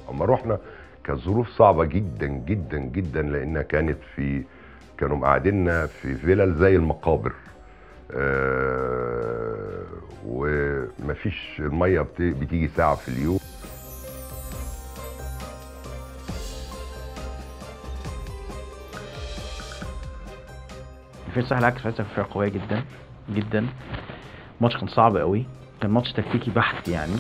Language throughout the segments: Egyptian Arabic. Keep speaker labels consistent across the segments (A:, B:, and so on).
A: اما رحنا كانت ظروف صعبه جدا جدا جدا لانها كانت في كانوا مقعديننا في فيلل زي المقابر آه ومفيش الميه بت- بتيجي ساعه في اليوم
B: فرقه سهل عكس فرقه فرقه قويه جدا جدا الماتش كان صعب قوي كان ماتش تكتيكي بحت يعني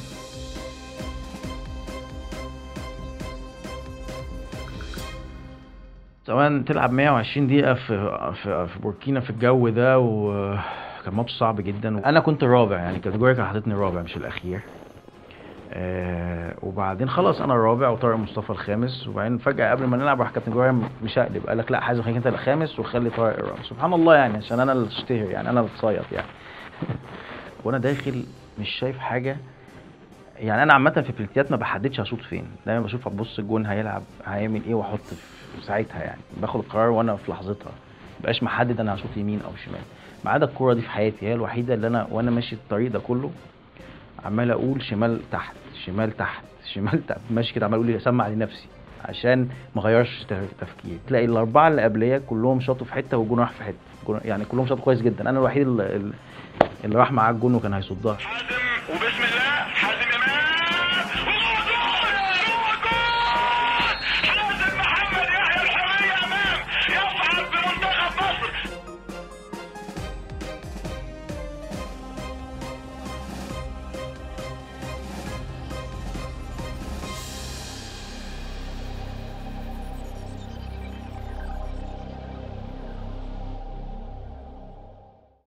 B: سواء تلعب 120 دقيقة في في في بوركينا في الجو ده وكان ماتش صعب جدا انا كنت الرابع يعني كاتيجوريا كانت حاططني الرابع مش الاخير آه وبعدين خلاص انا الرابع وطارق مصطفى الخامس وبعدين فجاه قبل ما نلعب راح كابتن جوهر مشقلب قال لك لا حازم خليك انت الخامس وخلي طارق الرابع سبحان الله يعني عشان انا اللي اشتهر يعني انا اللي اتصيط يعني وانا داخل مش شايف حاجه يعني انا عامه في بلتيات ما بحددش هشوط فين دايما بشوف ابص الجون هيلعب هيعمل ايه واحط في ساعتها يعني باخد القرار وانا في لحظتها مبقاش محدد انا هشوط يمين او شمال ما عدا الكوره دي في حياتي هي الوحيده اللي انا وانا ماشي الطريق ده كله عمال اقول شمال تحت شمال تحت شمال تحت ماشي كده عمال اقول اسمع لنفسي عشان ما اغيرش تف- تفكيري تلاقي الاربعه اللي قبليه كلهم شاطوا في حته والجون راح في حته جون- يعني كلهم شاطوا كويس جدا انا الوحيد اللي, اللي راح معاه الجون وكان هيصدها
C: حازم